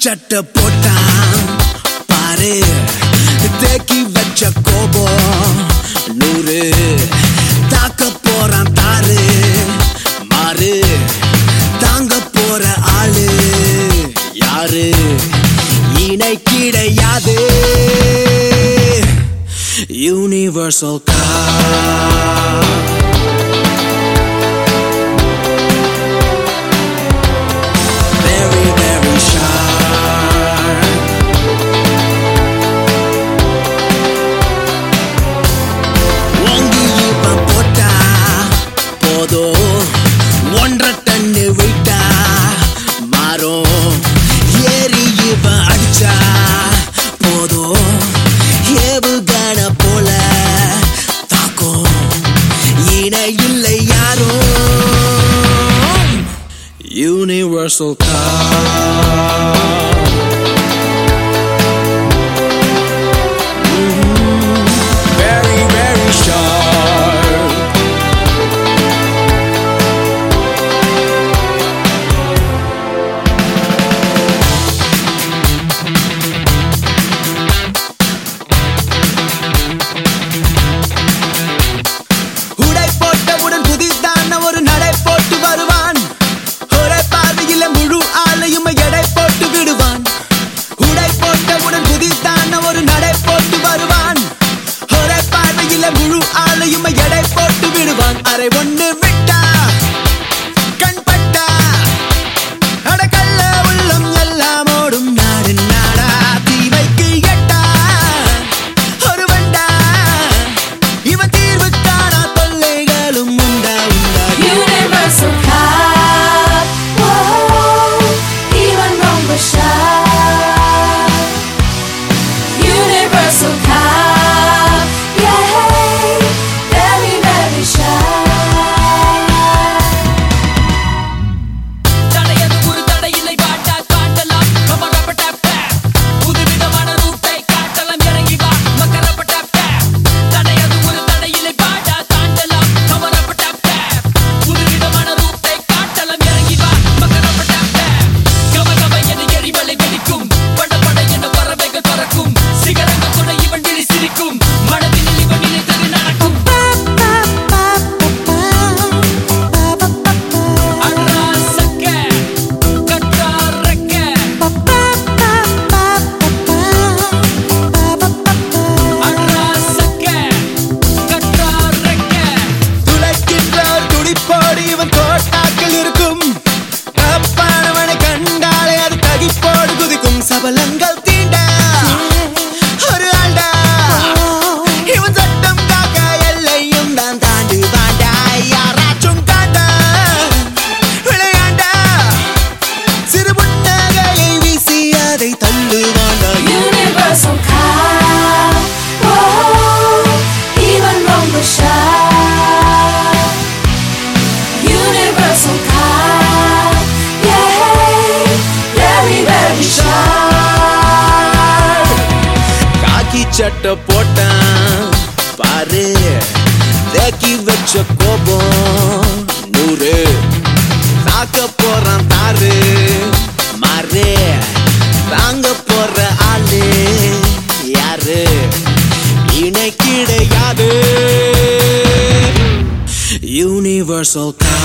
சட்டை போட்டான் பாரு தேக்கி வச்ச கோபம் நூறு தாக்க போறான் தாரு மாறு தாங்க போற ஆளு யாரு இணை கிடையாது universal car very, very sharp. ஓங்கி இவன் போட்டா போதும் ஒன்றரை டன்னு வெயிட்டா மாறும் ஏறி இவன் அடிச்சா போதும் ஏவுகண போல தாக்கும் இணை இல்லை யாரும் Universal car. Very, very sharp. உடை போட்டவுடன் புதிதான ஒரு நடை போட்டு வருவான் ஒரே பார்வையில முழு ஆளையும் எடை போட்டு விடுவான் உடை போட்டவுடன் புதிதான ஒரு நடை போட்டு வருவான் ஒரே பார்வையில முழு ஆளையும் எடை போட்டு விடுவான் அரை ஒண்ணு விட்டா கண் பட்டா அடக்கல்ல உள்ளம் எல்லாம் ஓடும் நாடு நாடா தீமைக்கு எட்டா ஒரு வண்டா இவன் தீர்வு காணா தொல்லைகளும் உண்டா உண்டா Universal cop. Whoa, even wrong but shy. Universal cop. Yay, very, very shy. தடையது ஒரு தடையில்லை பாட்டா காட்டலாம் கமரப்பட்ட பேப் புதுவிதமான ரூட்டை காட்டலாம் இறங்கி வா மக்கரப்பட்ட பேப் தடையது ஒரு தடையில்லை பாட்டா காட்டலாம் கமரப்பட்ட பேப் புதுவிதமான ரூட்டை காட்டலாம் இறங்கி வா மக்கரப்பட்ட பேப் கம கம என எரிமலை வெடிக்கும் பட பட என பறவைகள் பறக்கும் சிகரங்கள் கூட இவன் விழி சிரிக்கும் மனதில் இவன் நினைத்தது நடக்கும் அண்ணா சக்க கட்டா ரெக்க அண்ணா சக்க கட்டா ரெக்க துளைக்கின்ற ஒரு துடிப்போடு இவன் தோட்டாக்கள் இருக்கும் தப்பானவனை கண்டாலே அது தகிப்போடு குதிக்கும் சபலங்கள் தீண்ட ஒரு ஆண்டா இவன் சட்டம் காக்க எல்லையும் தான் தாண்டு வாண்டா யாராச்சும் காண்டா விளையாண்டா சிறு புன்னகையை வீசி அதை தள்ளு வாண்டா Universal cop. Whoa, even wrong but shy. Universal cop. Yay, very, very shy. காக்கி சட்டை போட்டான் பாரு தேக்கி வச்ச கோபம் நூறு தாக்க போறான் தாரு மாறு தாங்க போற ஆளு யாரு இணை கிடையாது யூனிவர்சல் கார்